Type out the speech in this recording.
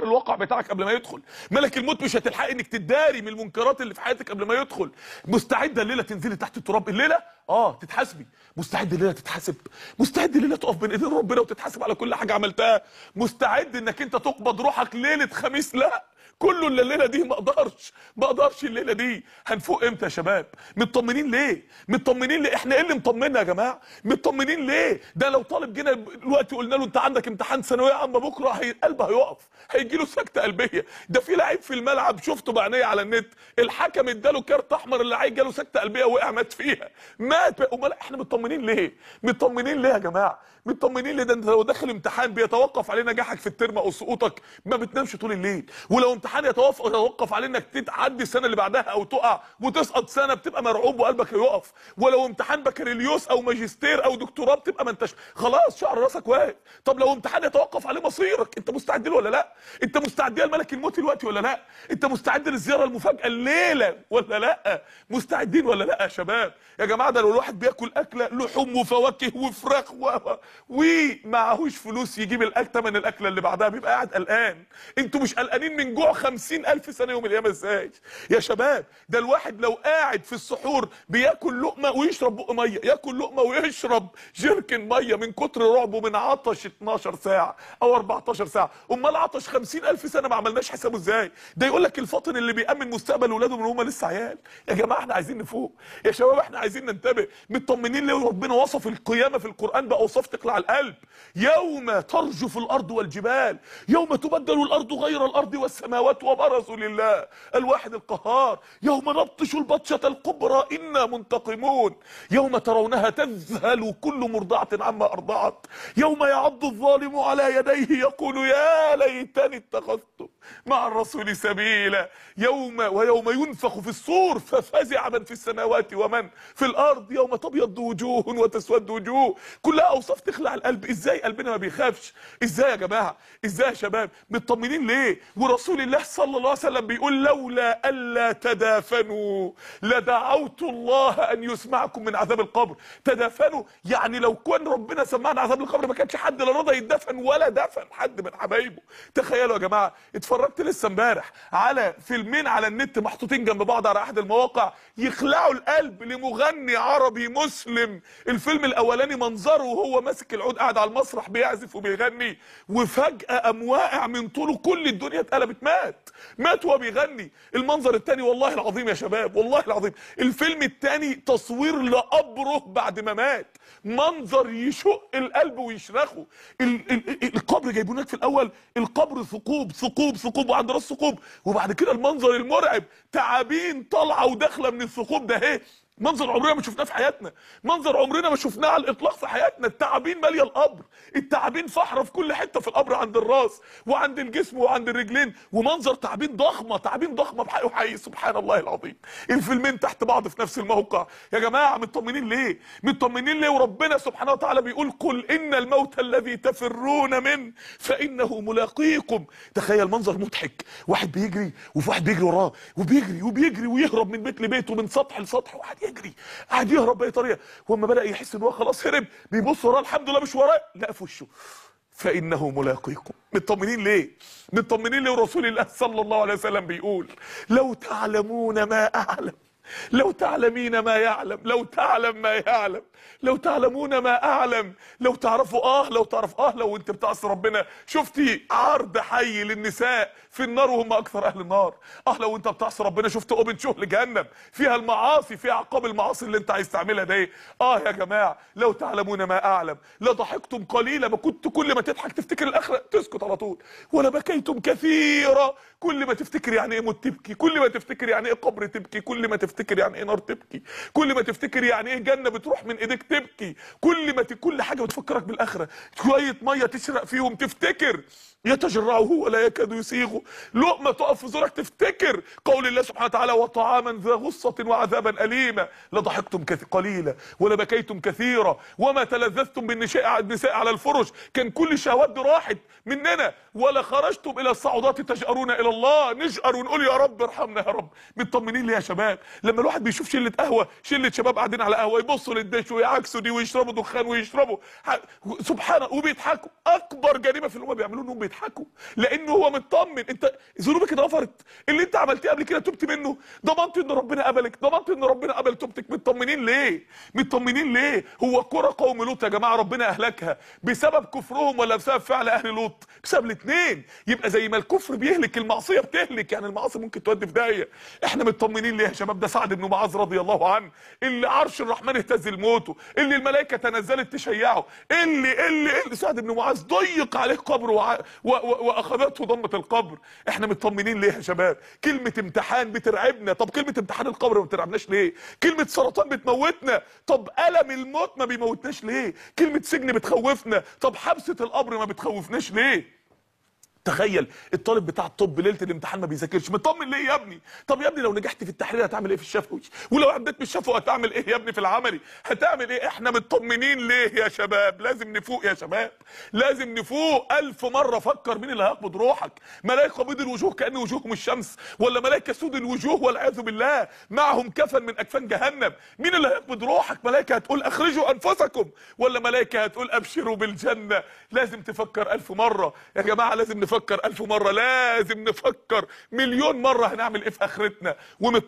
تغير الواقع بتاعك قبل ما يدخل ملك الموت مش هتلحق انك تداري من المنكرات اللي في حياتك قبل ما يدخل مستعده الليله تنزلي تحت التراب الليله اه تتحاسبي مستعد الليله تتحاسب مستعد الليله تقف بين ايدين ربنا وتتحاسب على كل حاجه عملتها مستعد انك انت تقبض روحك ليله خميس لا كله الا الليله دي ما اقدرش ما اقدرش الليله دي هنفوق امتى يا شباب مطمنين ليه مطمنين ليه احنا ايه اللي مطمنا يا جماعه مطمنين ليه ده لو طالب جينا دلوقتي قلنا له انت عندك امتحان ثانويه عامه بكره هي قلبه هيقف هيجي له سكته قلبيه ده في لعيب في الملعب شفته بعينيا على النت الحكم اداله كارت احمر اللعيب جاله سكته قلبيه وقع مات فيها مات امال احنا مطمنين ليه مطمنين ليه يا جماعه مطمنين ليه ده انت لو داخل امتحان بيتوقف عليه نجاحك في الترم او سقوطك ما بتنامش طول الليل ولو امتحان يتوقف يتوقف عليه انك تعدي السنه اللي بعدها او تقع وتسقط سنه بتبقى مرعوب وقلبك يقف ولو امتحان بكالوريوس او ماجستير او دكتوراه بتبقى ما انتش خلاص شعر راسك واقف طب لو امتحان يتوقف عليه مصيرك انت مستعد له ولا لا انت مستعد لملك الموت دلوقتي ولا لا انت مستعد للزياره المفاجاه الليله ولا لا مستعدين ولا لا يا شباب يا جماعه ده لو الواحد بياكل اكله لحوم وفواكه وفراخ و... ومعهوش فلوس يجيب الاكل تمن الاكله اللي بعدها بيبقى قاعد قلقان انتوا مش قلقانين من جوع خمسين الف سنه يوم القيامه ازاي يا شباب ده الواحد لو قاعد في السحور بياكل لقمه ويشرب بق ميه ياكل لقمه ويشرب جيركن ميه من كتر رعبه من عطش 12 ساعه او 14 ساعه امال عطش خمسين الف سنه ما عملناش حسابه ازاي ده يقول لك الفاطن اللي بيامن مستقبل اولاده من هم لسه عيال يا جماعه احنا عايزين نفوق يا شباب احنا عايزين ننتبه مطمنين ليه ربنا وصف القيامه في القران باوصاف تقلع القلب يوم ترجف الارض والجبال يوم تبدل الارض غير الارض والسماوات وبرزوا لله الواحد القهار يوم نبطش البطشه الكبرى انا منتقمون يوم ترونها تذهل كل مرضعه عما ارضعت يوم يعض الظالم على يديه يقول يا ليتني اتخذت مع الرسول سبيلا يوم ويوم ينفخ في الصور ففزع من في السماوات ومن في الارض يوم تبيض وجوه وتسود وجوه كلها اوصاف تخلع القلب ازاي قلبنا ما بيخافش ازاي يا جماعه ازاي يا شباب مطمنين ليه ورسول الله صلى الله عليه وسلم بيقول لولا الا تدافنوا لدعوت الله ان يسمعكم من عذاب القبر تدافنوا يعني لو كان ربنا سمعنا عذاب القبر ما كانش حد لا رضى يدفن ولا دفن حد من حبايبه تخيلوا يا جماعه اتفرجت لسه امبارح على فيلمين على النت محطوطين جنب بعض على احد المواقع يخلعوا القلب لمغني عربي مسلم الفيلم الاولاني منظره وهو ماسك العود قاعد على المسرح بيعزف وبيغني وفجاه قام واقع من طوله كل الدنيا اتقلبت مات مات وهو بيغني المنظر التاني والله العظيم يا شباب والله العظيم الفيلم التاني تصوير لقبره بعد ما مات منظر يشق القلب ويشرخه ال ال القبر جايبونك في الاول القبر ثقوب ثقوب ثقوب وعند راس ثقوب وبعد كده المنظر المرعب تعابين طالعه وداخله من الثقوب ده اهي منظر عمرنا ما شفناه في حياتنا منظر عمرنا ما شفناه على الاطلاق في حياتنا التعابين ماليه القبر التعابين فحره في كل حته في القبر عند الراس وعند الجسم وعند الرجلين ومنظر تعابين ضخمه تعابين ضخمه بحقه حي سبحان الله العظيم الفيلمين تحت بعض في نفس الموقع يا جماعه مطمنين ليه مطمنين ليه وربنا سبحانه وتعالى بيقول قل ان الموت الذي تفرون منه فانه ملاقيكم تخيل منظر مضحك واحد بيجري وفي واحد بيجري وراه وبيجري وبيجري ويهرب من بيت لبيت ومن سطح لسطح واحد يجري قاعد يهرب باي طريقه واما بدا يحس ان هو خلاص هرب بيبص وراه الحمد لله مش وراه لا في وشه فانه ملاقيكم مطمنين ليه مطمنين ليه ورسول الله صلى الله عليه وسلم بيقول لو تعلمون ما اعلم لو تعلمين ما يعلم لو تعلم ما يعلم لو تعلمون ما اعلم لو تعرفوا اه لو تعرف اه لو انت بتعصي ربنا شفتي عرض حي للنساء في النار وهم اكثر اهل النار اه لو انت بتعصي ربنا شفت اوبن شو لجهنم فيها المعاصي فيها عقاب المعاصي اللي انت عايز تعملها ده ايه اه يا جماعه لو تعلمون ما اعلم لضحكتم قليلا ما كنت كل ما تضحك تفتكر الاخره تسكت على طول ولا بكيتم كثيرا كل ما تفتكر يعني ايه موت تبكي كل ما تفتكر يعني ايه قبر تبكي كل ما تفتكر يعني ايه نار تبكي كل ما تفتكر يعني ايه جنه بتروح من ايديك تبكي كل ما ت... كل حاجه بتفكرك بالاخره شويه ميه تشرق فيهم تفتكر يتجرعه ولا يكاد يسيغه لقمه تقف في زورك تفتكر قول الله سبحانه وتعالى وطعاما ذا غصه وعذابا اليما لضحكتم كث... قليلا ولا بكيتم كثيرا وما تلذذتم بالنساء النساء على الفرش كان كل الشهوات دي راحت مننا ولا خرجتم الى الصعودات تجأرون الى الله نجأر ونقول يا رب ارحمنا يا رب مطمنين ليه يا شباب لما الواحد بيشوف شله قهوه شله شباب قاعدين على قهوه يبصوا للدش ويعكسوا دي ويشربوا دخان ويشربوا ح- سبحان وبيضحكوا اكبر جريمه في اللي هم بيعملوه انهم بيضحكوا لانه هو مطمن انت ذنوبك اتغفرت اللي انت عملتيه قبل كده تبت منه ضمنت ان ربنا قبلك ضمنت ان ربنا قبل توبتك مطمنين ليه مطمنين ليه هو كرة قوم لوط يا جماعه ربنا اهلكها بسبب كفرهم ولا بسبب فعل اهل لوط بسبب الاثنين يبقى زي ما الكفر بيهلك المعصيه بتهلك يعني المعاصي ممكن تودي في داهيه احنا مطمنين ليه يا شباب ده سعد بن معاذ رضي الله عنه اللي عرش الرحمن اهتز لموته اللي الملائكه تنزلت تشيعه اللي اللي اللي سعد بن معاذ ضيق عليه قبره وع- و- و- واخذته ضمه القبر احنا مطمنين ليه يا شباب كلمه امتحان بترعبنا طب كلمه امتحان القبر ما بترعبناش ليه كلمه سرطان بتموتنا طب الم الموت ما بيموتناش ليه كلمه سجن بتخوفنا طب حبسه القبر ما بتخوفناش ليه تخيل الطالب بتاع الطب ليله الامتحان ما بيذاكرش مطمن ليه يا ابني طب يا ابني لو نجحت في التحرير هتعمل ايه في الشفوي ولو عديت من الشفوي هتعمل ايه يا ابني في العملي هتعمل ايه احنا مطمنين ليه يا شباب لازم نفوق يا شباب لازم نفوق الف مره فكر مين اللي هيقبض روحك ملائكه بيض الوجوه كان وجوههم الشمس ولا ملائكه سود الوجوه والعياذ بالله معهم كفن من اكفان جهنم مين اللي هيقبض روحك ملائكه هتقول اخرجوا انفسكم ولا ملائكه هتقول ابشروا بالجنه لازم تفكر الف مره يا جماعه لازم نفكر الف مره لازم نفكر مليون مره هنعمل ايه في اخرتنا ومت